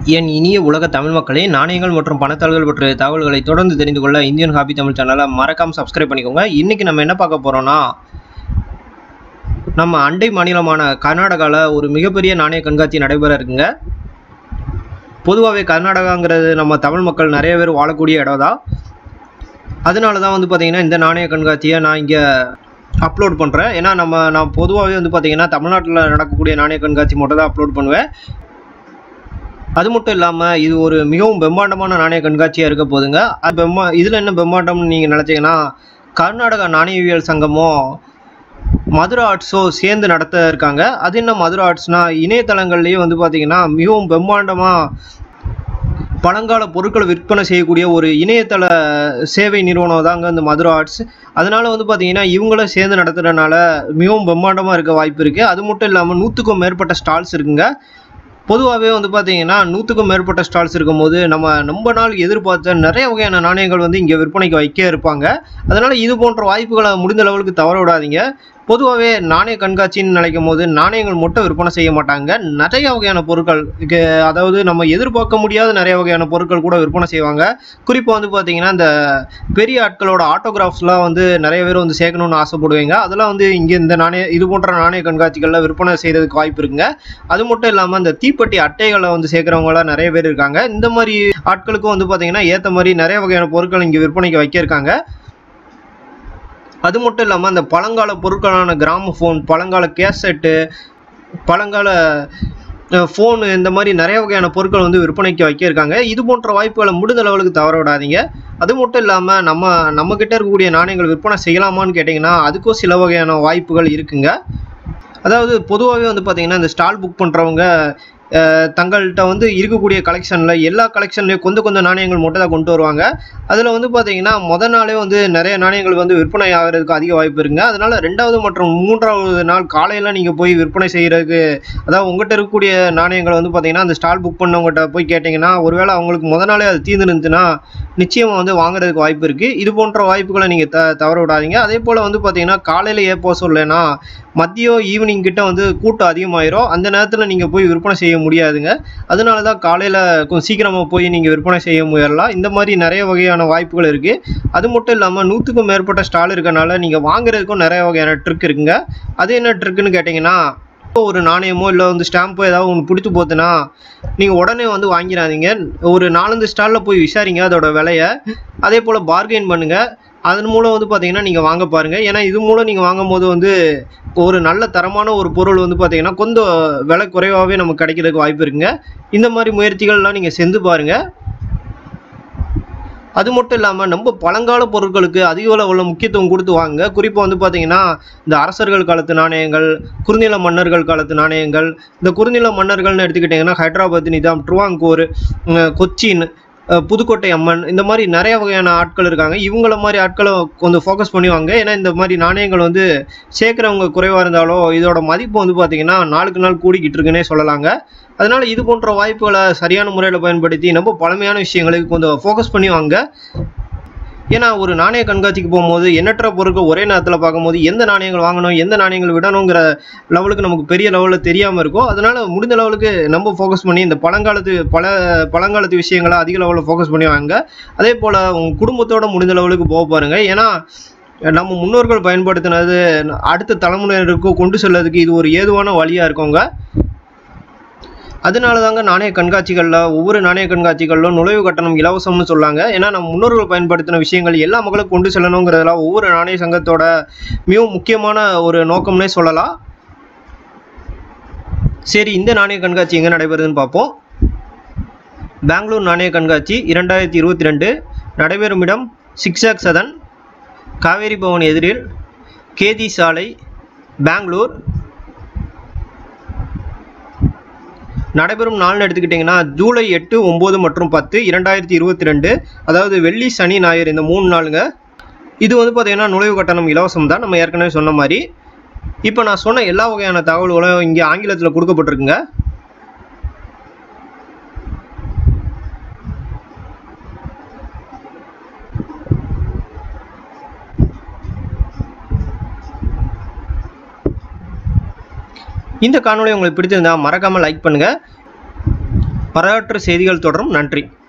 என் இனிய உலக தமிழ் மக்களே நாணயங்கள் மற்றும் பணத்தாள்கள் பற்றிய தகவல்களை தொடர்ந்து தெரிந்து கொள்ள இந்தியன் ஹாபி தமிழ் சேனலை மறக்காம சப்ஸ்கிரைப் பண்ணிக்கோங்க இன்னைக்கு நம்ம என்ன பார்க்க போறோம்னா நம்ம அண்டை மாநிலமான கர்நாடகாவில் ஒரு மிகப்பெரிய நாணய கண்காட்சி நடைபெற இருக்குங்க பொதுவாகவே கர்நாடகாங்கிறது நம்ம தமிழ் மக்கள் நிறைய பேர் வாழக்கூடிய இடம் தான் அதனால தான் வந்து பார்த்தீங்கன்னா இந்த நாணய கண்காட்சியை நான் இங்கே அப்லோட் பண்ணுறேன் ஏன்னா நம்ம நான் பொதுவாகவே வந்து பார்த்தீங்கன்னா தமிழ்நாட்டில் நடக்கக்கூடிய நாணய கண்காட்சி மட்டும் தான் அப்லோட் பண்ணுவேன் அது மட்டும் இல்லாமல் இது ஒரு மிகவும் பிரம்மாண்டமான நாணய கண்காட்சியாக இருக்க போதுங்க அது பிரம்மா இதில் என்ன பிரம்மாண்டம்னு நீங்கள் நினச்சிங்கன்னா கர்நாடகா நாணயவியல் சங்கமும் மதுரை ஆர்ட்ஸோ சேர்ந்து நடத்த இருக்காங்க அது என்ன மதுரை ஆர்ட்ஸ்னா இணையதளங்கள்லேயே வந்து பார்த்தீங்கன்னா மிகவும் பிரம்மாண்டமாக பழங்கால பொருட்களை விற்பனை செய்யக்கூடிய ஒரு இணையதள சேவை நிறுவனம் தாங்க இந்த மதுரை ஆர்ட்ஸ் அதனால வந்து பார்த்தீங்கன்னா இவங்களும் சேர்ந்து நடத்துறதுனால மிகவும் பிரம்மாண்டமாக இருக்க வாய்ப்பு இருக்குது அது மட்டும் இல்லாமல் நூற்றுக்கும் மேற்பட்ட ஸ்டால்ஸ் இருக்குங்க பொதுவாகவே வந்து பார்த்தீங்கன்னா நூற்றுக்கும் மேற்பட்ட ஸ்டால்ஸ் இருக்கும்போது நம்ம ரொம்ப நாள் எதிர்பார்த்த நிறைய வகையான நாணயங்கள் வந்து இங்கே விற்பனைக்கு வைக்க இருப்பாங்க அதனால் இது போன்ற வாய்ப்புகளை முடிந்த லெவலுக்கு தவற விடாதீங்க பொதுவாகவே நாணய கண்காட்சின்னு நினைக்கும் போது நாணயங்கள் மட்டும் விற்பனை செய்ய மாட்டாங்க நிறைய வகையான பொருட்கள் இங்க அதாவது நம்ம எதிர்பார்க்க முடியாத நிறைய வகையான பொருட்கள் கூட விற்பனை செய்வாங்க குறிப்பாக வந்து பார்த்தீங்கன்னா இந்த பெரிய ஆட்களோட ஆட்டோகிராஃப்ஸ்லாம் வந்து நிறைய பேர் வந்து சேர்க்கணும்னு ஆசைப்படுவீங்க அதெல்லாம் வந்து இங்கே இந்த நாணய இது போன்ற நாணய கண்காட்சிகளில் விற்பனை செய்கிறதுக்கு வாய்ப்பு இருக்குங்க அது மட்டும் இல்லாமல் இந்த தீப்பெட்டி அட்டைகளை வந்து சேர்க்குறவங்களாம் நிறைய பேர் இருக்காங்க இந்த மாதிரி ஆட்களுக்கும் வந்து பார்த்தீங்கன்னா ஏற்ற மாதிரி நிறைய வகையான பொருட்கள் இங்கே விற்பனைக்கு வைக்க இருக்காங்க அது மட்டும் இல்லாமல் அந்த பழங்கால பொருட்களான கிராம ஃபோன் பழங்கால கேசெட்டு பழங்கால ஃபோனு இந்த மாதிரி நிறைய வகையான பொருட்கள் வந்து விற்பனைக்கு வைக்க இருக்காங்க இது போன்ற வாய்ப்புகளை முடிந்த லெவலுக்கு தவற விடாதீங்க அது மட்டும் இல்லாமல் நம்ம நம்மக்கிட்ட இருக்கக்கூடிய நாணயங்கள் விற்பனை செய்யலாமான்னு கேட்டிங்கன்னா அதுக்கும் சில வகையான வாய்ப்புகள் இருக்குங்க அதாவது பொதுவாகவே வந்து பார்த்தீங்கன்னா இந்த ஸ்டால் புக் பண்ணுறவங்க தங்கள்கிட்ட வந்து இருக்கக்கூடிய கலெக்ஷனில் எல்லா கலெக்ஷன்லேயும் கொஞ்சம் கொஞ்சம் நாணயங்கள் மட்டும் தான் கொண்டு வருவாங்க அதில் வந்து பார்த்தீங்கன்னா முத நாளே வந்து நிறைய நாணயங்கள் வந்து விற்பனை ஆகிறதுக்கு அதிக வாய்ப்பு இருக்குங்க அதனால் ரெண்டாவது மற்றும் மூன்றாவது நாள் காலையில் நீங்கள் போய் விற்பனை செய்கிறதுக்கு அதாவது உங்கள்கிட்ட இருக்கக்கூடிய நாணயங்களை வந்து பார்த்தீங்கன்னா அந்த ஸ்டால் புக் பண்ணவங்ககிட்ட போய் கேட்டிங்கன்னா ஒருவேளை அவங்களுக்கு முத நாளே அது தீர்ந்து இருந்துச்சுன்னா நிச்சயமாக வந்து வாங்குறதுக்கு வாய்ப்பு இருக்குது இது போன்ற வாய்ப்புகளை நீங்கள் த தவற விடாதீங்க அதே போல் வந்து பார்த்தீங்கன்னா காலையில் ஏ போக சொல்லலைன்னா மதியம் ஈவினிங் கிட்ட வந்து கூட்டம் அதிகமாயிரும் அந்த நேரத்தில் நீங்கள் போய் விற்பனை செய்ய முடியாதுங்க அதனால தான் காலையில் கொஞ்சம் சீக்கிரமாக போய் நீங்கள் விற்பனை செய்ய முயறலாம் இந்த மாதிரி நிறைய வகையான வாய்ப்புகள் இருக்குது அது மட்டும் இல்லாமல் நூற்றுக்கும் மேற்பட்ட ஸ்டால் இருக்கனால நீங்கள் வாங்குறதுக்கும் நிறைய வகையான ட்ரிக் இருக்குங்க அது என்ன ட்ரிக்குன்னு கேட்டிங்கன்னா ஒரு நாணயமோ இல்லை வந்து ஸ்டாம்போ ஏதாவது ஒன்று பிடிச்சி போத்துனா நீங்கள் உடனே வந்து வாங்கிடாதீங்க ஒரு நாலஞ்சு ஸ்டாலில் போய் விசாரிங்க அதோட விலையை அதே போல் பார்கெயின் பண்ணுங்கள் அதன் மூலம் வந்து பார்த்தீங்கன்னா நீங்கள் வாங்க பாருங்கள் ஏன்னா இது மூலம் நீங்கள் வாங்கும் போது வந்து ஒரு நல்ல தரமான ஒரு பொருள் வந்து பார்த்தீங்கன்னா கொஞ்சம் விலை குறைவாகவே நமக்கு கிடைக்கிறதுக்கு வாய்ப்பு இருக்குங்க இந்த மாதிரி முயற்சிகள்லாம் நீங்கள் செஞ்சு பாருங்கள் அது மட்டும் இல்லாமல் நம்ம பழங்கால பொருட்களுக்கு அதிக அளவில் முக்கியத்துவம் கொடுத்து வாங்க குறிப்பாக வந்து பார்த்தீங்கன்னா இந்த அரசர்கள் காலத்து நாணயங்கள் குறுநில மன்னர்கள் காலத்து நாணயங்கள் இந்த குறுநில மன்னர்கள்னு எடுத்துக்கிட்டிங்கன்னா ஹைதராபாத் நிதாம் ட்ருவாங்கூர் கொச்சின் புதுக்கோட்டை அம்மன் இந்த மாதிரி நிறைய வகையான ஆட்கள் இருக்காங்க இவங்கள மாதிரி ஆட்களை கொஞ்சம் ஃபோக்கஸ் பண்ணி வாங்க ஏன்னா இந்த மாதிரி நாணயங்கள் வந்து சேர்க்குறவங்க குறைவாக இருந்தாலும் இதோட மதிப்பு வந்து பார்த்திங்கன்னா நாளுக்கு நாள் கூடிக்கிட்டு இருக்குன்னே சொல்லலாங்க அதனால் இது போன்ற வாய்ப்புகளை சரியான முறையில் பயன்படுத்தி நம்ம பழமையான விஷயங்களுக்கு கொஞ்சம் ஃபோக்கஸ் பண்ணி வாங்க ஏன்னா ஒரு நாணய கண்காட்சிக்கு போகும்போது எண்ணற்ற பொருட்கள் ஒரே நேரத்தில் பார்க்கும்போது எந்த நாணயங்கள் வாங்கணும் எந்த நாணயங்கள் விடணுங்கிற லெவலுக்கு நமக்கு பெரிய லெவலில் தெரியாமல் இருக்கும் அதனால் முடிந்த லெவலுக்கு நம்ம ஃபோக்கஸ் பண்ணி இந்த பழங்காலத்து பல பழங்காலத்து விஷயங்களை அதிக லெவலில் ஃபோக்கஸ் பண்ணி வாங்க அதே போல் உங்கள் குடும்பத்தோட முடிந்த லெவலுக்கு போக பாருங்கள் ஏன்னா நம்ம முன்னோர்கள் பயன்படுத்தினது அடுத்த தலைமுறையினருக்கு கொண்டு செல்லதுக்கு இது ஒரு ஏதுவான வழியாக இருக்குங்க அதனால தாங்க நாணய கண்காட்சிகளில் ஒவ்வொரு நாணய கண்காட்சிகளிலும் நுழைவு கட்டணம் இலவசம்னு சொல்லாங்க ஏன்னா நம்ம முன்னோர்கள் பயன்படுத்தின விஷயங்கள் எல்லா மக்களுக்கும் கொண்டு செல்லணுங்கிறதெல்லாம் ஒவ்வொரு நாணய சங்கத்தோட மிகவும் முக்கியமான ஒரு நோக்கம்னே சொல்லலாம் சரி இந்த நாணய கண்காட்சி எங்கே நடைபெறுதுன்னு பார்ப்போம் பெங்களூர் நாணய கண்காட்சி இரண்டாயிரத்தி இருபத்தி ரெண்டு நடைபெறும் இடம் சிக்ஸாக் சதன் காவேரி பவன் எதிரில் கேதி சாலை பெங்களூர் நடைபெறும் நாள்னு எடுத்துக்கிட்டிங்கன்னா ஜூலை எட்டு ஒம்பது மற்றும் பத்து இரண்டாயிரத்தி இருபத்தி ரெண்டு அதாவது வெள்ளி சனி ஞாயிறு இந்த மூணு நாளுங்க இது வந்து பார்த்திங்கன்னா நுழைவு கட்டணம் இலவசம் தான் நம்ம ஏற்கனவே சொன்ன மாதிரி இப்போ நான் சொன்ன எல்லா வகையான தகவல்களும் இங்கே ஆங்கிலத்தில் கொடுக்கப்பட்டிருக்குங்க இந்த காணொளி உங்களுக்கு பிடிச்சிருந்தா மறக்காமல் லைக் பண்ணுங்கள் வரலாற்று செய்திகள் தொடரும் நன்றி